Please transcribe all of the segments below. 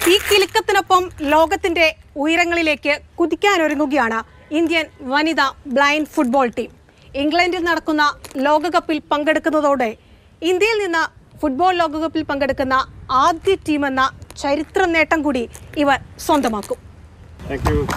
ഈ കിലുക്കത്തിനൊപ്പം ലോകത്തിന്റെ ഉയരങ്ങളിലേക്ക് കുതിക്കാനൊരുങ്ങുകയാണ് ഇന്ത്യൻ വനിതാ ബ്ലൈൻഡ് ഫുട്ബോൾ ടീം ഇംഗ്ലണ്ടിൽ നടക്കുന്ന ലോകകപ്പിൽ പങ്കെടുക്കുന്നതോടെ ഇന്ത്യയിൽ നിന്ന് ഫുട്ബോൾ ലോകകപ്പിൽ പങ്കെടുക്കുന്ന ആദ്യ ടീമെന്ന ചരിത്ര നേട്ടം കൂടി ഇവർ സ്വന്തമാക്കും താങ്ക് യു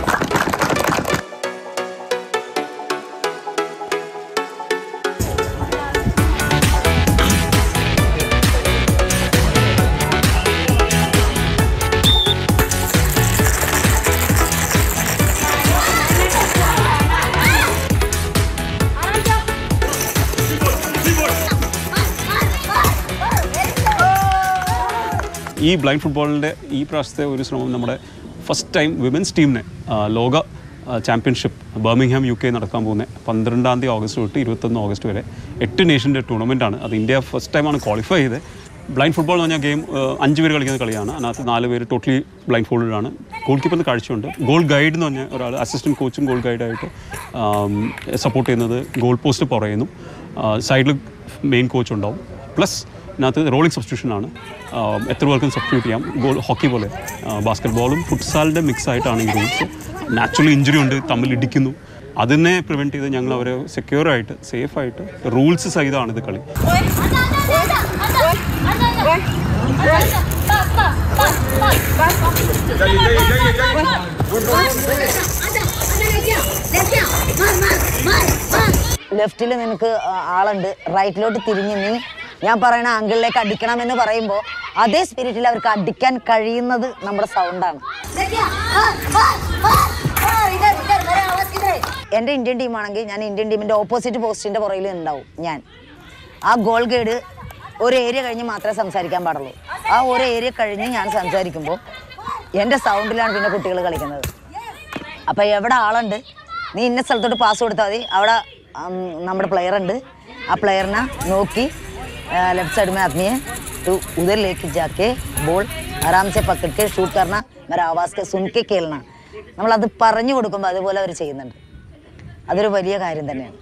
ഈ ബ്ലൈൻഡ് ഫുട്ബോളിൻ്റെ ഈ പ്രാവശ്യത്തെ ഒരു ശ്രമം നമ്മുടെ ഫസ്റ്റ് ടൈം വിമൻസ് ടീമിനെ ആ, ലോക ആ, ചാമ്പ്യൻഷിപ്പ് ബർമിംഗ്ഹാം യു കെ നടക്കാൻ പോകുന്നത് പന്ത്രണ്ടാം തീയതി ഓഗസ്റ്റ് തൊട്ട് ഇരുപത്തൊന്ന് ഓഗസ്റ്റ് വരെ എട്ട് നേഷൻ്റെ ടൂർണമെൻ്റ് ആണ് അത് ഇന്ത്യ ഫസ്റ്റ് ടൈമാണ് ക്വാളിഫൈ ചെയ്തത് ബ്ലൈൻഡ് ഫുട്ബോൾ എന്ന് പറഞ്ഞാൽ ഗെയിം അഞ്ച് പേര് കളിക്കുന്ന കളിയാണ് അതിനകത്ത് നാല് പേര് ടോട്ടലി ബ്ലൈൻഡ് ഫോൾഡാണ് ഗോൾ കീപ്പറിന് കാഴ്ചയുണ്ട് ഗോൾ ഗൈഡ് എന്ന് പറഞ്ഞ ഒരാൾ അസിസ്റ്റൻറ്റ് കോച്ചും ഗോൾ ഗൈഡായിട്ട് സപ്പോർട്ട് ചെയ്യുന്നത് ഗോൾ പോസ്റ്റ് പറയുന്നു സൈഡിൽ മെയിൻ കോച്ച് ഉണ്ടാവും പ്ലസ് ഇതിനകത്ത് റോളിംഗ് സബ്സ്റ്റിറ്റ്യൂഷൻ ആണ് ആഹ് എത്ര പേർക്കും സബ്സ്റ്റിറ്റ്യൂട്ട് ചെയ്യാം ഗോൾ ഹോക്കി പോലെ ബാസ്കറ്റ് ബോളും ഫുട്സാലിൻ്റെ മിക്സ് ആയിട്ടാണ് ഈ റൂൾസ് നാച്ചുറലി ഇഞ്ചുറി ഉണ്ട് തമ്മിൽ ഇടിക്കുന്നു അതിനെ പ്രിവെൻറ്റ് ചെയ്ത് ഞങ്ങൾ അവരെ സെക്യൂർ ആയിട്ട് സേഫ് ആയിട്ട് റൂൾസ് സഹിതമാണ് ഇത് കളി ലെഫ്റ്റിൽ നിനക്ക് ആ- ആളുണ്ട് റൈറ്റിലോട്ട് തിരിഞ്ഞ് നീ ഞാൻ പറയണ ആംഗിളിലേക്ക് അടിക്കണമെന്ന് പറയുമ്പോൾ അതേ സ്പിരിറ്റിൽ അവർക്ക് അടിക്കാൻ കഴിയുന്നത് നമ്മുടെ സൗണ്ടാണ് എൻ്റെ ഇന്ത്യൻ ടീമാണെങ്കിൽ ഞാൻ ഇന്ത്യൻ ടീമിൻ്റെ ഓപ്പോസിറ്റ് പോസ്റ്റിൻ്റെ പുറകിൽ ഉണ്ടാവും ഞാൻ ആ ഗോൾ ഗൈഡ് ഒരു ഏരിയ കഴിഞ്ഞ് മാത്രമേ സംസാരിക്കാൻ പാടുള്ളൂ ആ ഒരു ഏരിയ കഴിഞ്ഞ് ഞാൻ സംസാരിക്കുമ്പോൾ എൻ്റെ സൗണ്ടിലാണ് പിന്നെ കുട്ടികൾ കളിക്കുന്നത് അപ്പം എവിടെ ആളുണ്ട് നീ ഇന്ന സ്ഥലത്തോട്ട് പാസ് കൊടുത്താൽ മതി അവിടെ ഉം, നമ്മുടെ പ്ലെയർ ഉണ്ട് ആ പ്ലെയറിനെ നോക്കി लेफ्ट साइड में आदमी है तो उधर लेके जाके ബോൾ ആരാം സെ പക്കട് കെ ഷൂട്ട് കർണ मेरा आवाज के सुन के खेलना നമ്മൾ അത് പറഞ്ഞു കൊടുക്കുമ്പോൾ അതുപോലെ അവർ ചെയ്യുന്നുണ്ട് അതൊരു വലിയ കാര്യം തന്നെയാണ്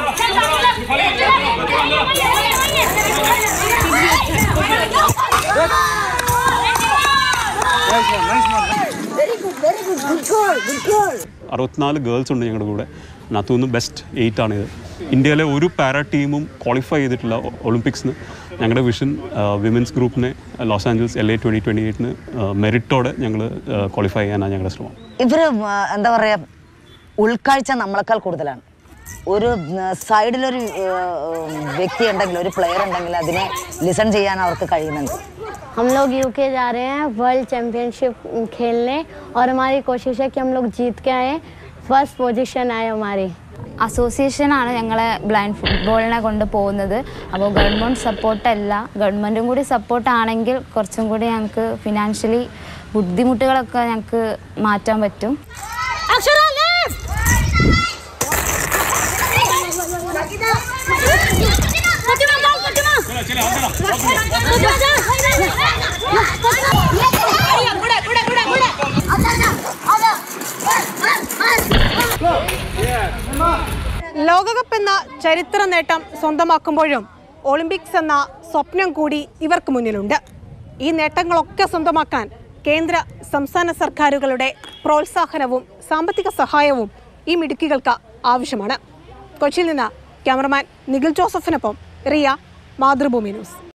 അറുപത്തിനാല് ഗേൾസ് ഉണ്ട് ഞങ്ങളുടെ കൂടെ അതിനകത്തു നിന്ന് ബെസ്റ്റ് എയ്റ്റ് ആണ് ഇത് ഇന്ത്യയിലെ ഒരു പാരാ ടീമും ക്വാളിഫൈ ചെയ്തിട്ടില്ല ഒ- ഒളിമ്പിക്സിന് ഞങ്ങളുടെ വിഷൻ വിമൻസ് ഗ്രൂപ്പിനെ Los Angeles L A twenty twenty എയ്റ്റിന് മെറിറ്റോടെ ഞങ്ങൾ ക്വാളിഫൈ ചെയ്യാനാണ് ഞങ്ങളുടെ ശ്രമം ഇവർ എന്താ പറയുക ഉൾക്കാഴ്ച നമ്മളെക്കാൾ കൂടുതലാണ് ഒരു സൈഡിലൊരു വ്യക്തി ഉണ്ടെങ്കിൽ ഒരു പ്ലെയർ ഉണ്ടെങ്കിൽ അതിനെ ലിസൺ ചെയ്യാൻ അവർക്ക് കഴിയുന്നുണ്ട് हम लोग यूके जा रहे हैं वर्ल्ड चैम्पियनशिप खेलने और हमारी कोशिश है कि हम लोग जीत के आए फर्स्ट पोजीशन आए हमारी അസോസിയേഷനാണ് ഞങ്ങളെ ബ്ലൈൻഡ് ഫുട്ബോളിനെ കൊണ്ട് പോകുന്നത് അപ്പോൾ ഗവൺമെൻറ് സപ്പോർട്ടല്ല ഗവൺമെൻറ്റും കൂടി സപ്പോർട്ടാണെങ്കിൽ കുറച്ചും കൂടി ഞങ്ങൾക്ക് ഫിനാൻഷ്യലി ബുദ്ധിമുട്ടുകളൊക്കെ ഞങ്ങൾക്ക് മാറ്റാൻ പറ്റും ലോകകപ്പ് എന്ന ചരിത്ര നേട്ടം സ്വന്തമാക്കുമ്പോഴും ഒളിമ്പിക്സ് എന്ന സ്വപ്നം കൂടി ഇവർക്ക് മുന്നിലുണ്ട് ഈ നേട്ടങ്ങളൊക്കെ സ്വന്തമാക്കാൻ കേന്ദ്ര സംസ്ഥാന സർക്കാരുകളുടെ പ്രോത്സാഹനവും സാമ്പത്തിക സഹായവും ഈ മിടുക്കികൾക്ക് ആവശ്യമാണ് കൊച്ചിയിൽ നിന്ന് ക്യാമറമാൻ നിഖിൽ ജോസഫിനൊപ്പം റിയ മാതൃഭൂമി ന്യൂസ്